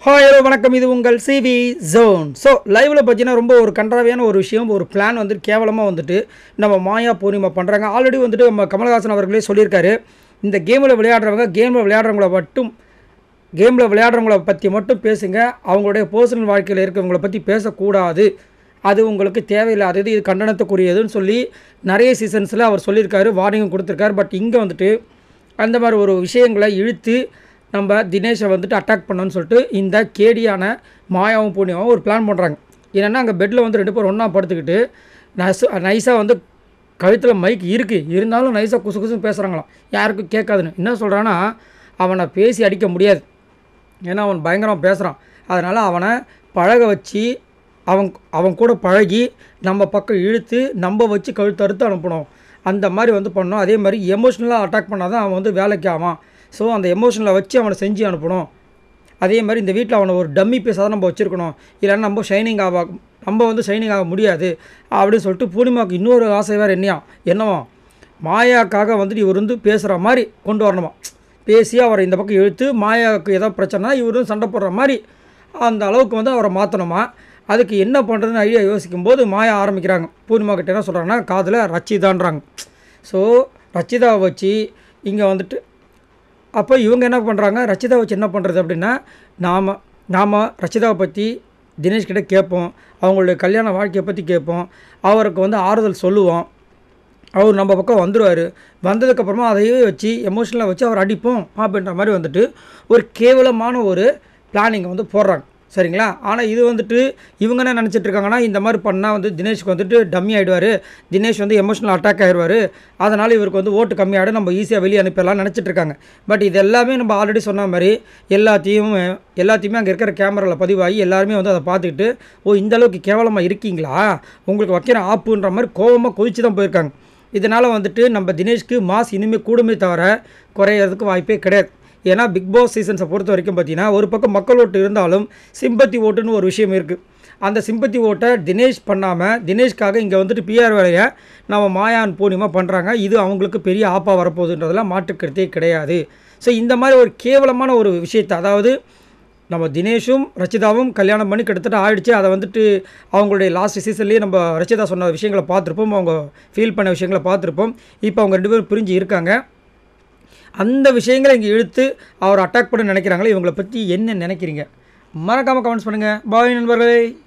hi hello வணக்கம் இது உங்கள் சிவி ஜோன் ஸோ லைவில் பார்த்தீங்கன்னா ரொம்ப ஒரு கன்றாவியான ஒரு விஷயம் ஒரு பிளான் வந்துட்டு கேவலமாக வந்துட்டு நம்ம மாயா பூர்ணிமா பண்ணுறாங்க ஆல்ரெடி வந்துட்டு நம்ம கமலஹாசன் அவர்களே சொல்லியிருக்காரு இந்த கேமில் விளையாடுறவங்க கேமில் விளையாடுறவங்கள மட்டும் கேமில் விளையாடுறவங்கள பற்றி மட்டும் பேசுங்க அவங்களுடைய பர்சனல் வாழ்க்கையில் இருக்கிறவங்கள பற்றி பேசக்கூடாது அது உங்களுக்கு தேவையில்லாதது இது கண்டனத்துக்குரியதுன்னு சொல்லி நிறைய சீசன்ஸில் அவர் சொல்லியிருக்காரு வார்னிங்கும் கொடுத்துருக்காரு பட் இங்கே வந்துட்டு அந்த மாதிரி ஒரு விஷயங்களை இழுத்து நம்ம தினேஷை வந்துட்டு அட்டாக் பண்ணோன்னு சொல்லிட்டு இந்த கேடியான மாயாவும் பூர்ணிமாவும் ஒரு பிளான் பண்ணுறாங்க என்னென்னா அங்கே பெட்டில் வந்து ரெண்டு பேரும் ஒன்றா படுத்துக்கிட்டு நசு நைஸாக வந்து கழுத்தில் மைக் இருக்குது இருந்தாலும் நைஸாக குசு குசுன்னு பேசுகிறாங்களாம் யாருக்கும் கேட்காதுன்னு என்ன சொல்கிறான்னா அவனை பேசி அடிக்க முடியாது ஏன்னா அவன் பயங்கரமாக பேசுகிறான் அதனால் அவனை பழக வச்சு அவன் அவன் கூட பழகி நம்ம பக்கம் இழுத்து நம்ம வச்சு கழுத்தறுத்து அனுப்பணும் அந்த மாதிரி வந்து பண்ணணும் அதே மாதிரி எமோஷ்னலாக அட்டாக் பண்ணால் தான் அவன் வந்து வேலைக்கு ஆவான் ஸோ அந்த எமோஷனலை வச்சு அவனை செஞ்சு அனுப்பணும் அதே மாதிரி இந்த வீட்டில் அவனை ஒரு டம்மி பீஸாக தான் நம்ம வச்சுருக்கணும் இல்லைன்னா நம்ம ஷைனிங் ஆக நம்ம வந்து ஷைனிங் ஆக முடியாது அப்படின்னு சொல்லிட்டு பூர்ணிமாவுக்கு இன்னொரு ஆசை வேறு என்னையா என்னவா மாயாக்காக வந்துட்டு இவர் வந்து பேசுகிற மாதிரி கொண்டு வரணுமா பேசி அவரை இந்த பக்கம் இழுத்து மாயாவுக்கு ஏதோ பிரச்சனைனா இவரும் சண்டை போடுற மாதிரி அந்த அளவுக்கு வந்து அவரை மாற்றணுமா அதுக்கு என்ன பண்ணுறதுன்னு ஐடியா யோசிக்கும்போது மாயா ஆரம்பிக்கிறாங்க பூர்ணிமா கிட்ட என்ன சொல்கிறாங்கன்னா காதில் ரச்சிதான்றாங்க ஸோ ரச்சிதாவை வச்சு இங்கே வந்துட்டு அப்போ இவங்க என்ன பண்ணுறாங்க ரச்சிதா வச்சு என்ன பண்ணுறது அப்படின்னா நாம் நாம் ரச்சிதாவை பற்றி தினேஷ் கிட்ட கேட்போம் அவங்களுடைய கல்யாண வாழ்க்கையை பற்றி கேட்போம் அவருக்கு வந்து ஆறுதல் சொல்லுவோம் அவர் நம்ம பக்கம் வந்துடுவார் வந்ததுக்கப்புறமா அதையே வச்சு எமோஷனலாக வச்சு அவர் அடிப்போம் அப்படின்ற மாதிரி வந்துட்டு ஒரு கேவலமான ஒரு பிளானிங்கை வந்து போடுறாங்க சரிங்களா ஆனால் இது வந்துட்டு இவங்க என்ன நினச்சிட்டு இருக்காங்கன்னா இந்த மாதிரி பண்ணால் வந்து தினேஷ்க்கு வந்துட்டு டம்மி ஆகிடுவார் தினேஷ் வந்து எமோஷனல் அட்டாக் ஆயிடுவார் அதனால் இவருக்கு வந்து ஓட்டு கம்மியாகிடும் நம்ம ஈஸியாக வெளியே அனுப்பிடலாம் நினச்சிட்டு இருக்காங்க பட் இது எல்லாமே நம்ம ஆல்ரெடி சொன்ன மாதிரி எல்லாத்தையும் எல்லாத்தையுமே அங்கே இருக்கிற கேமராவில் பதிவாகி எல்லாருமே வந்து அதை பார்த்துக்கிட்டு ஓ இந்த அளவுக்கு கேவலமாக இருக்கீங்களா உங்களுக்கு வைக்கிற ஆப்புன்ற மாதிரி கோவமாக கொதிச்சு தான் போயிருக்காங்க இதனால் வந்துட்டு நம்ம தினேஷ்க்கு மாஸ் இனிமேல் கூடுமே தவிர குறையிறதுக்கு வாய்ப்பே கிடையாது ஏன்னா பிக் பாஸ் சீசன்ஸை பொறுத்த வரைக்கும் பார்த்தீங்கன்னா ஒரு பக்கம் மக்கள் ஓட்டு இருந்தாலும் சிம்பத்தி ஓட்டுன்னு ஒரு விஷயம் இருக்குது அந்த சிம்பத்தி ஓட்டை தினேஷ் பண்ணாமல் தினேஷ்காக இங்கே வந்துட்டு பிஆர் வேலையை நம்ம மாயான் பூர்ணிமா பண்ணுறாங்க இது அவங்களுக்கு பெரிய ஆப்பாக வரப்போகுதுன்றதெல்லாம் மாற்றுக்கருத்தே கிடையாது ஸோ இந்த மாதிரி ஒரு கேவலமான ஒரு விஷயத்தை அதாவது நம்ம தினேஷும் ரச்சிதாவும் கல்யாணம் பண்ணி கிட்டத்தட்ட ஆயிடுச்சு அதை வந்துட்டு அவங்களுடைய லாஸ்ட் சீசன்லேயே நம்ம ரச்சிதா சொன்ன விஷயங்களை பார்த்துருப்போம் அவங்க ஃபீல் பண்ண விஷயங்களை பார்த்துருப்போம் இப்போ அவங்க ரெண்டு பேரும் பிரிஞ்சு இருக்காங்க அந்த விஷயங்களை இங்கே இழுத்து அவர் அட்டாக் பண்ண நினைக்கிறாங்களே இவங்களை பற்றி என்ன நினைக்கிறீங்க மறக்காமல் கமெண்ட்ஸ் பண்ணுங்கள் பாய் நண்பர்களே